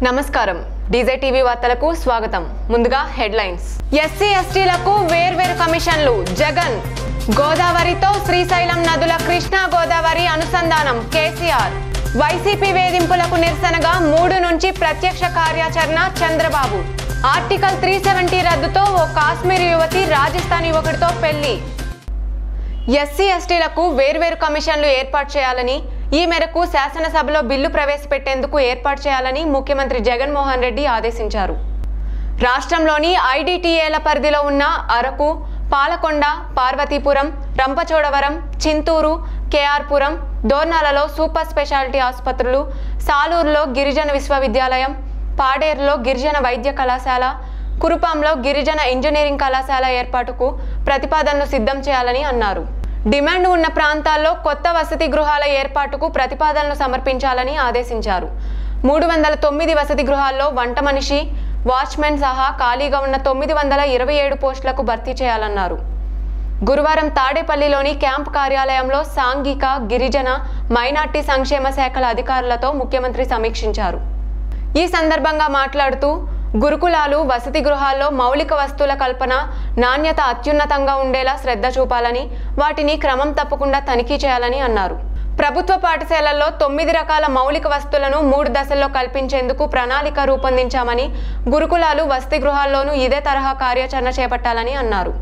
నమస్కారం DJ TV వార్తలకు స్వాగతం ముందుగా హెడ్లైన్స్ ఎస్సీ ఎస్టీలకు వేర్వేరు కమిషన్లు జగన్ గోదావరితో శ్రీశైలం నదుల కృష్ణా గోదావరి అనుసంధానం కేసీఆర్ వైసీపీ వేధింపులకు నిరసనగా మూడు నుంచి ప్రత్యక్ష కార్యాచరణ చంద్రబాబు ఆర్టికల్ త్రీ సెవెంటీ రద్దుతో ఓ కాశ్మీర్ యువతి రాజస్థాన్ యువకుడితో పెళ్లి ఎస్సీ ఎస్టీలకు వేర్వేరు కమిషన్లు ఏర్పాటు చేయాలని ఈ మేరకు శాసనసభలో బిల్లు ప్రవేశపెట్టేందుకు ఏర్పాటు చేయాలని ముఖ్యమంత్రి జగన్మోహన్ రెడ్డి ఆదేశించారు రాష్ట్రంలోని ఐడిటిఏల పరిధిలో ఉన్న అరకు పాలకొండ పార్వతీపురం రంపచోడవరం చింతూరు కేఆర్పురం దోర్నాలలో సూపర్ స్పెషాలిటీ ఆసుపత్రులు సాలూరులో గిరిజన విశ్వవిద్యాలయం పాడేరులో గిరిజన వైద్య కళాశాల కురుపాంలో గిరిజన ఇంజనీరింగ్ కళాశాల ఏర్పాటుకు ప్రతిపాదనలు సిద్ధం చేయాలని అన్నారు డిమాండ్ ఉన్న ప్రాంతాల్లో కొత్త వసతి గృహాల ఏర్పాటుకు ప్రతిపాదనలు సమర్పించాలని ఆదేశించారు మూడు వందల తొమ్మిది వసతి గృహాల్లో వంట మనిషి వాచ్మెన్ సహా ఖాళీగా ఉన్న తొమ్మిది వందల ఇరవై ఏడు పోస్టులకు భర్తీ చేయాలన్నారు గురువారం తాడేపల్లిలోని క్యాంప్ కార్యాలయంలో సాంఘిక గిరిజన మైనార్టీ సంక్షేమ శాఖల అధికారులతో ముఖ్యమంత్రి సమీక్షించారు ఈ సందర్భంగా మాట్లాడుతూ గురుకులాలు వసతి గృహాల్లో మౌలిక వస్తువుల కల్పన నాణ్యత అత్యున్నతంగా ఉండేలా శ్రద్ధ చూపాలని వాటిని క్రమం తప్పకుండా తనిఖీ చేయాలని అన్నారు ప్రభుత్వ పాఠశాలల్లో తొమ్మిది రకాల మౌలిక వస్తువులను మూడు దశల్లో కల్పించేందుకు ప్రణాళిక రూపొందించామని గురుకులాలు వసతి గృహాల్లోనూ ఇదే తరహా కార్యాచరణ చేపట్టాలని అన్నారు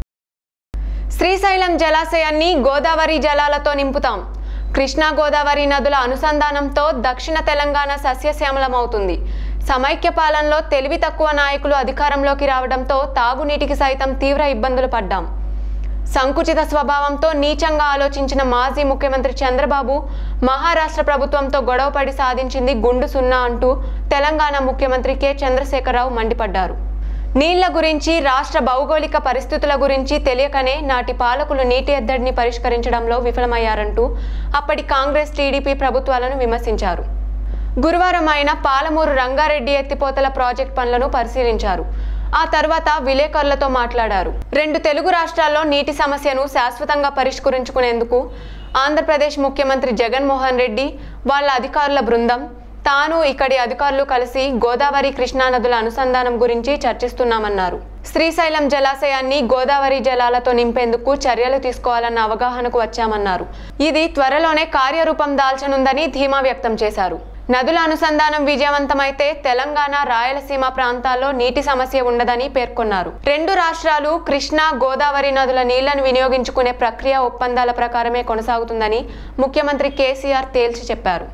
శ్రీశైలం జలాశయాన్ని గోదావరి జలాలతో నింపుతాం కృష్ణా గోదావరి నదుల అనుసంధానంతో దక్షిణ తెలంగాణ సస్యశ్యామలమవుతుంది సమైక్య పాలనలో తెలివి తక్కువ నాయకులు అధికారంలోకి రావడంతో తాగునీటికి సైతం తీవ్ర ఇబ్బందులు పడ్డాం సంకుచిత స్వభావంతో నీచంగా ఆలోచించిన మాజీ ముఖ్యమంత్రి చంద్రబాబు మహారాష్ట్ర ప్రభుత్వంతో గొడవపడి సాధించింది గుండు సున్నా అంటూ తెలంగాణ ముఖ్యమంత్రి కె చంద్రశేఖరరావు మండిపడ్డారు నీళ్ల గురించి రాష్ట్ర భౌగోళిక పరిస్థితుల గురించి తెలియకనే నాటి పాలకులు నీటి ఎద్దడిని పరిష్కరించడంలో విఫలమయ్యారంటూ అప్పటి కాంగ్రెస్ టీడీపీ ప్రభుత్వాలను విమర్శించారు గురువారం ఆయన పాలమూరు రంగారెడ్డి ఎత్తిపోతల ప్రాజెక్ట్ పనులను పరిశీలించారు ఆ తర్వాత విలేకరులతో మాట్లాడారు రెండు తెలుగు రాష్ట్రాల్లో నీటి సమస్యను శాశ్వతంగా పరిష్కరించుకునేందుకు ఆంధ్రప్రదేశ్ ముఖ్యమంత్రి జగన్మోహన్ రెడ్డి వాళ్ళ అధికారుల బృందం తాను ఇక్కడి అధికారులు కలిసి గోదావరి కృష్ణా నదుల అనుసంధానం గురించి చర్చిస్తున్నామన్నారు శ్రీశైలం జలాశయాన్ని గోదావరి జలాలతో నింపేందుకు చర్యలు తీసుకోవాలన్న అవగాహనకు వచ్చామన్నారు ఇది త్వరలోనే కార్యరూపం దాల్చనుందని ధీమా వ్యక్తం చేశారు నదుల అనుసంధానం విజయవంతమైతే తెలంగాణ రాయలసీమ ప్రాంతాల్లో నీటి సమస్య ఉండదని పేర్కొన్నారు రెండు రాష్ట్రాలు కృష్ణా గోదావరి నదుల నీళ్లను వినియోగించుకునే ప్రక్రియ ఒప్పందాల ప్రకారమే కొనసాగుతుందని ముఖ్యమంత్రి కేసీఆర్ తేల్చి చెప్పారు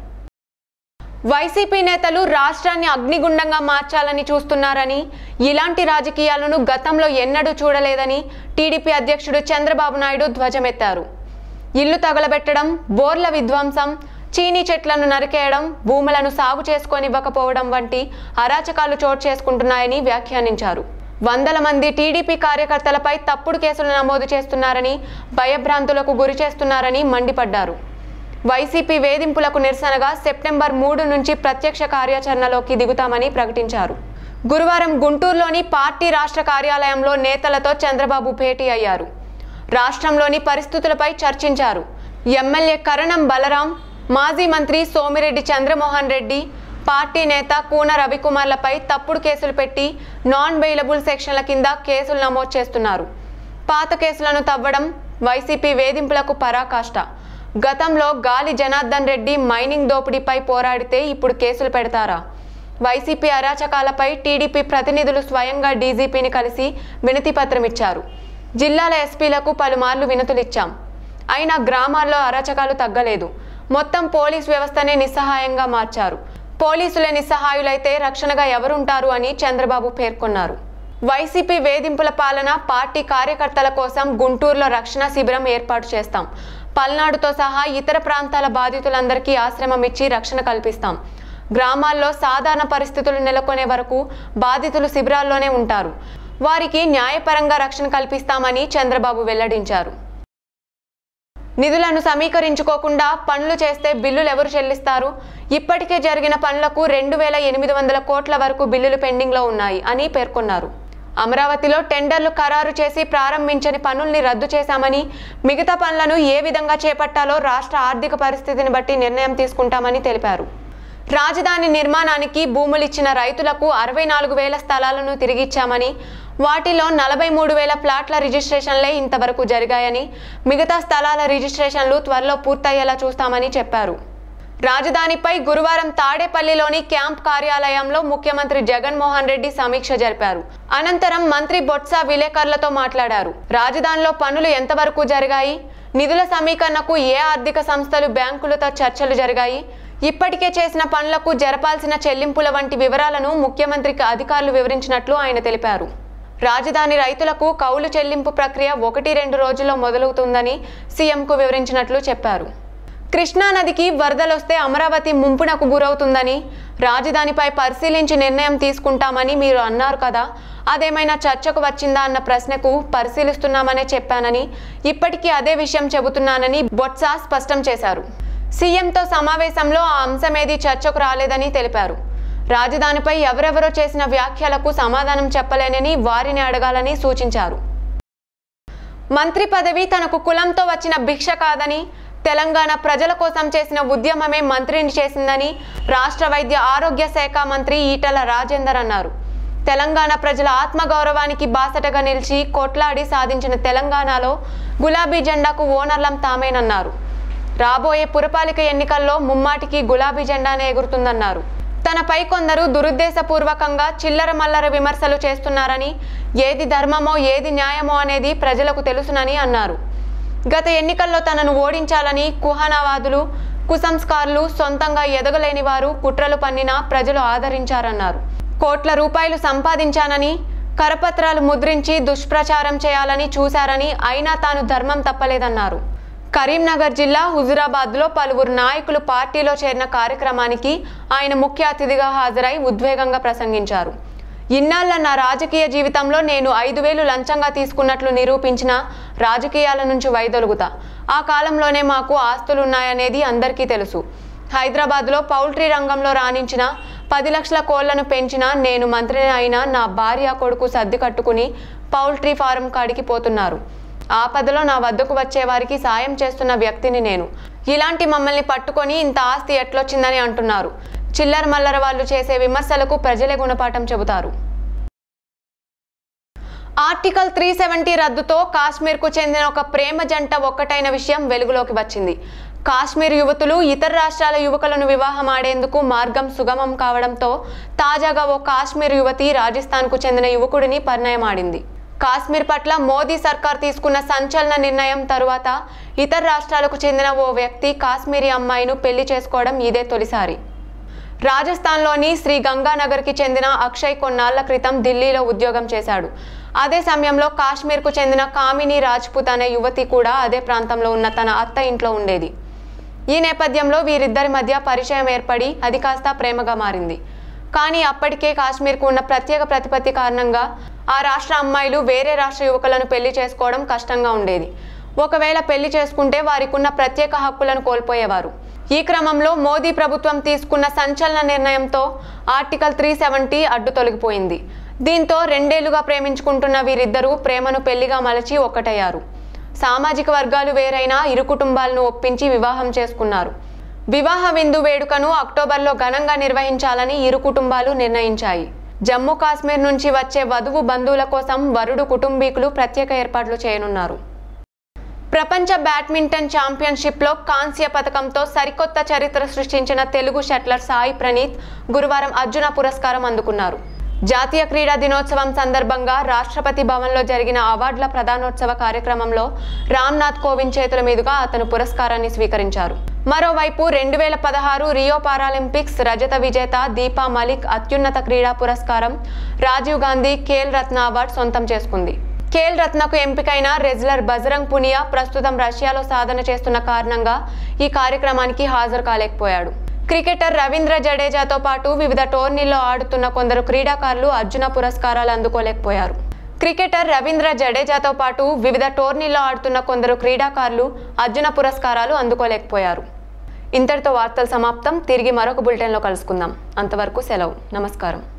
వైసీపీ నేతలు రాష్ట్రాన్ని అగ్నిగుండంగా మార్చాలని చూస్తున్నారని ఇలాంటి రాజకీయాలను గతంలో ఎన్నడూ చూడలేదని టీడీపీ అధ్యక్షుడు చంద్రబాబు నాయుడు ధ్వజమెత్తారు ఇల్లు తగలబెట్టడం బోర్ల విధ్వంసం చీనీ చెట్లను నరికేయడం భూములను సాగు చేసుకోనివ్వకపోవడం వంటి అరాచకాలు చోటు చేసుకుంటున్నాయని వ్యాఖ్యానించారు వందల మంది టీడీపీ కార్యకర్తలపై తప్పుడు కేసులు నమోదు చేస్తున్నారని భయభ్రాంతులకు గురి చేస్తున్నారని మండిపడ్డారు వైసీపీ వేధింపులకు నిరసనగా సెప్టెంబర్ మూడు నుంచి ప్రత్యక్ష కార్యాచరణలోకి దిగుతామని ప్రకటించారు గురువారం గుంటూరులోని పార్టీ రాష్ట్ర కార్యాలయంలో నేతలతో చంద్రబాబు భేటీ అయ్యారు రాష్ట్రంలోని పరిస్థితులపై చర్చించారు ఎమ్మెల్యే కరణం బలరాం మాజీ మంత్రి సోమిరెడ్డి చంద్రమోహన్ రెడ్డి పార్టీ నేత కూన రవికుమార్లపై తప్పుడు కేసులు పెట్టి నాన్ బెయిలబుల్ సెక్షన్ల కింద కేసులు నమోదు చేస్తున్నారు పాత కేసులను తవ్వడం వైసీపీ వేధింపులకు పరాకాష్ట గతంలో గాలి జనార్దన్ రెడ్డి మైనింగ్ దోపిడీపై పోరాడితే ఇప్పుడు కేసులు పెడతారా వైసీపీ అరాచకాలపై టీడీపీ ప్రతినిధులు స్వయంగా డీజీపీని కలిసి వినతి పత్రం ఇచ్చారు జిల్లాల ఎస్పీలకు పలుమార్లు వినతులిచ్చాం అయినా గ్రామాల్లో అరాచకాలు తగ్గలేదు మొత్తం పోలీస్ వ్యవస్థనే నిస్సహాయంగా మార్చారు పోలీసులే నిస్సహాయులైతే రక్షణగా ఎవరుంటారు అని చంద్రబాబు పేర్కొన్నారు వైసీపీ వేధింపుల పాలన పార్టీ కార్యకర్తల కోసం గుంటూరులో రక్షణ శిబిరం ఏర్పాటు చేస్తాం పల్నాడుతో సహా ఇతర ప్రాంతాల బాధితులందరికీ ఆశ్రమం ఇచ్చి రక్షణ కల్పిస్తాం గ్రామాల్లో సాధారణ పరిస్థితులు నెలకొనే వరకు బాధితులు శిబిరాల్లోనే ఉంటారు వారికి న్యాయపరంగా రక్షణ కల్పిస్తామని చంద్రబాబు వెల్లడించారు నిధులను సమీకరించుకోకుండా పనులు చేస్తే బిల్లులు ఎవరు చెల్లిస్తారు ఇప్పటికే జరిగిన పనులకు రెండు వేల ఎనిమిది వందల కోట్ల వరకు బిల్లులు పెండింగ్లో ఉన్నాయి అని పేర్కొన్నారు అమరావతిలో టెండర్లు ఖరారు చేసి ప్రారంభించని పనుల్ని రద్దు చేశామని మిగతా పనులను ఏ విధంగా చేపట్టాలో రాష్ట్ర ఆర్థిక పరిస్థితిని బట్టి నిర్ణయం తీసుకుంటామని తెలిపారు రాజధాని నిర్మాణానికి భూములిచ్చిన రైతులకు అరవై నాలుగు వేల స్థలాలను తిరిగిచ్చామని వాటిలో నలభై మూడు వేల ప్లాట్ల రిజిస్ట్రేషన్లే ఇంతవరకు జరిగాయని మిగతా స్థలాల రిజిస్ట్రేషన్లు త్వరలో పూర్తయ్యేలా చూస్తామని చెప్పారు రాజధానిపై గురువారం తాడేపల్లిలోని క్యాంప్ కార్యాలయంలో ముఖ్యమంత్రి జగన్మోహన్ రెడ్డి సమీక్ష జరిపారు అనంతరం మంత్రి బొత్స విలేకరులతో మాట్లాడారు రాజధానిలో పనులు ఎంతవరకు జరిగాయి నిధుల సమీకరణకు ఏ ఆర్థిక సంస్థలు బ్యాంకులతో చర్చలు జరిగాయి ఇప్పటికే చేసిన పనులకు జరపాల్సిన చెల్లింపుల వంటి వివరాలను ముఖ్యమంత్రికి అధికారులు వివరించినట్లు ఆయన తెలిపారు రాజధాని రైతులకు కౌలు చెల్లింపు ప్రక్రియ ఒకటి రెండు రోజుల్లో మొదలవుతుందని సీఎంకు వివరించినట్లు చెప్పారు కృష్ణా నదికి వరదలొస్తే అమరావతి ముంపునకు గురవుతుందని రాజధానిపై పరిశీలించి నిర్ణయం తీసుకుంటామని మీరు అన్నారు కదా అదేమైనా చర్చకు వచ్చిందా అన్న ప్రశ్నకు పరిశీలిస్తున్నామనే చెప్పానని ఇప్పటికీ అదే విషయం చెబుతున్నానని బొత్స స్పష్టం చేశారు సీఎంతో సమావేశంలో ఆ అంశమేది చర్చకు రాలేదని తెలిపారు రాజధానిపై ఎవరెవరో చేసిన వ్యాఖ్యలకు సమాధానం చెప్పలేనని వారిని అడగాలని సూచించారు మంత్రి పదవి తనకు కులంతో వచ్చిన భిక్ష కాదని తెలంగాణ ప్రజల కోసం చేసిన ఉద్యమమే మంత్రిని చేసిందని రాష్ట్ర వైద్య ఆరోగ్య శాఖ మంత్రి ఈటల రాజేందర్ అన్నారు తెలంగాణ ప్రజల ఆత్మగౌరవానికి బాసటగా నిలిచి కొట్లాడి సాధించిన తెలంగాణలో గులాబీ జెండాకు ఓనర్లం తామేనన్నారు రాబోయే పురపాలిక ఎన్నికల్లో ముమ్మాటికి గులాబీ జెండానే ఎగురుతుందన్నారు తనపై కొందరు దురుద్దేశపూర్వకంగా చిల్లర మల్లర విమర్శలు చేస్తున్నారని ఏది ధర్మమో ఏది న్యాయమో అనేది ప్రజలకు తెలుసునని అన్నారు గత ఎన్నికల్లో తనను ఓడించాలని కుహనవాదులు కుసంస్కారులు సొంతంగా ఎదగలేని వారు కుట్రలు పన్నినా ప్రజలు ఆదరించారన్నారు కోట్ల రూపాయలు సంపాదించానని కరపత్రాలు ముద్రించి దుష్ప్రచారం చేయాలని చూశారని అయినా తాను ధర్మం తప్పలేదన్నారు కరీంనగర్ జిల్లా హుజురాబాద్లో పలువురు నాయకులు పార్టీలో చేరిన కార్యక్రమానికి ఆయన ముఖ్య అతిథిగా హాజరై ఉద్వేగంగా ప్రసంగించారు ఇన్నాళ్ల నా రాజకీయ జీవితంలో నేను ఐదు వేలు లంచంగా తీసుకున్నట్లు నిరూపించిన రాజకీయాల నుంచి వైదొలుగుతా ఆ కాలంలోనే మాకు ఆస్తులున్నాయనేది అందరికీ తెలుసు హైదరాబాద్లో పౌల్ట్రీ రంగంలో రాణించిన పది లక్షల కోళ్లను పెంచిన నేను మంత్రిని అయినా నా భార్య కొడుకు సర్ది కట్టుకుని పౌల్ట్రీ ఫారం కాడికి పోతున్నారు ఆపదలో నా వద్దకు వచ్చే వారికి సాయం చేస్తున్న వ్యక్తిని నేను ఇలాంటి మమ్మల్ని పట్టుకొని ఇంత ఆస్తి ఎట్లొచ్చిందని అంటున్నారు చిల్లర మల్లర వాళ్ళు చేసే విమర్శలకు ప్రజలే గుణపాఠం చెబుతారు ఆర్టికల్ త్రీ సెవెంటీ రద్దుతో కాశ్మీర్కు చెందిన ఒక ప్రేమ జంట ఒక్కటైన విషయం వెలుగులోకి వచ్చింది కాశ్మీర్ యువతులు ఇతర రాష్ట్రాల యువకులను వివాహం ఆడేందుకు మార్గం సుగమం కావడంతో తాజాగా ఓ కాశ్మీర్ యువతి రాజస్థాన్కు చెందిన యువకుడిని పరిణయమాడింది కాశ్మీర్ పట్ల మోదీ సర్కార్ తీసుకున్న సంచలన నిర్ణయం తరువాత ఇతర రాష్ట్రాలకు చెందిన ఓ వ్యక్తి కాశ్మీరీ అమ్మాయిను పెళ్లి చేసుకోవడం ఇదే తొలిసారి రాజస్థాన్లోని శ్రీ గంగానగర్కి చెందిన అక్షయ్ కొన్నాళ్ల క్రితం ఢిల్లీలో ఉద్యోగం చేశాడు అదే సమయంలో కాశ్మీర్కు చెందిన కామిని రాజ్పుత్ అనే యువతి కూడా అదే ప్రాంతంలో ఉన్న తన అత్త ఇంట్లో ఉండేది ఈ నేపథ్యంలో వీరిద్దరి మధ్య పరిచయం ఏర్పడి అది కాస్త ప్రేమగా మారింది కానీ అప్పటికే కాశ్మీర్కు ఉన్న ప్రత్యేక ప్రతిపత్తి కారణంగా ఆ రాష్ట్ర అమ్మాయిలు వేరే రాష్ట్ర యువకులను పెళ్లి చేసుకోవడం కష్టంగా ఉండేది ఒకవేళ పెళ్లి చేసుకుంటే వారికున్న ప్రత్యేక హక్కులను కోల్పోయేవారు ఈ క్రమంలో మోదీ ప్రభుత్వం తీసుకున్న సంచలన నిర్ణయంతో ఆర్టికల్ త్రీ సెవెంటీ అడ్డు తొలగిపోయింది దీంతో రెండేళ్లుగా ప్రేమించుకుంటున్న వీరిద్దరూ ప్రేమను పెళ్లిగా మలచి ఒక్కటయ్యారు సామాజిక వర్గాలు వేరైనా ఇరు కుటుంబాలను ఒప్పించి వివాహం చేసుకున్నారు వివాహ విందు వేడుకను అక్టోబర్లో ఘనంగా నిర్వహించాలని ఇరు కుటుంబాలు నిర్ణయించాయి జమ్మూ కాశ్మీర్ నుంచి వచ్చే వధువు బంధువుల కోసం వరుడు కుటుంబీకులు ప్రత్యేక ఏర్పాట్లు చేయనున్నారు ప్రపంచ బ్యాడ్మింటన్ ఛాంపియన్షిప్లో కాంస్య పథకంతో సరికొత్త చరిత్ర సృష్టించిన తెలుగు షట్లర్ సాయి ప్రణీత్ గురువారం అర్జున పురస్కారం అందుకున్నారు జాతీయ క్రీడా దినోత్సవం సందర్భంగా రాష్ట్రపతి భవన్లో జరిగిన అవార్డుల ప్రధానోత్సవ కార్యక్రమంలో రామ్నాథ్ కోవింద్ చేతుల మీదుగా అతను పురస్కారాన్ని స్వీకరించారు మరోవైపు రెండు వేల పదహారు రియో పారాలింపిక్స్ రజత విజేత దీపా మలిక్ అత్యున్నత క్రీడా పురస్కారం రాజీవ్ గాంధీ ఖేల్ రత్న అవార్డు సొంతం చేసుకుంది ఖేల్ రత్నకు ఎంపికైన రెజ్లర్ బజరంగ్ పునియా ప్రస్తుతం రష్యాలో సాధన చేస్తున్న కారణంగా ఈ కార్యక్రమానికి హాజరు కాలేకపోయాడు క్రికెటర్ రవీంద్ర జడేజాతో పాటు వివిధ టోర్నీల్లో ఆడుతున్న కొందరు క్రీడాకారులు అర్జున పురస్కారాలు అందుకోలేకపోయారు క్రికెటర్ రవీంద్ర జడేజాతో పాటు వివిధ టోర్నీల్లో ఆడుతున్న కొందరు క్రీడాకారులు అర్జున పురస్కారాలు అందుకోలేకపోయారు ఇంతటితో వార్తలు సమాప్తం తిరిగి మరొక బులెటిన్లో కలుసుకుందాం అంతవరకు సెలవు నమస్కారం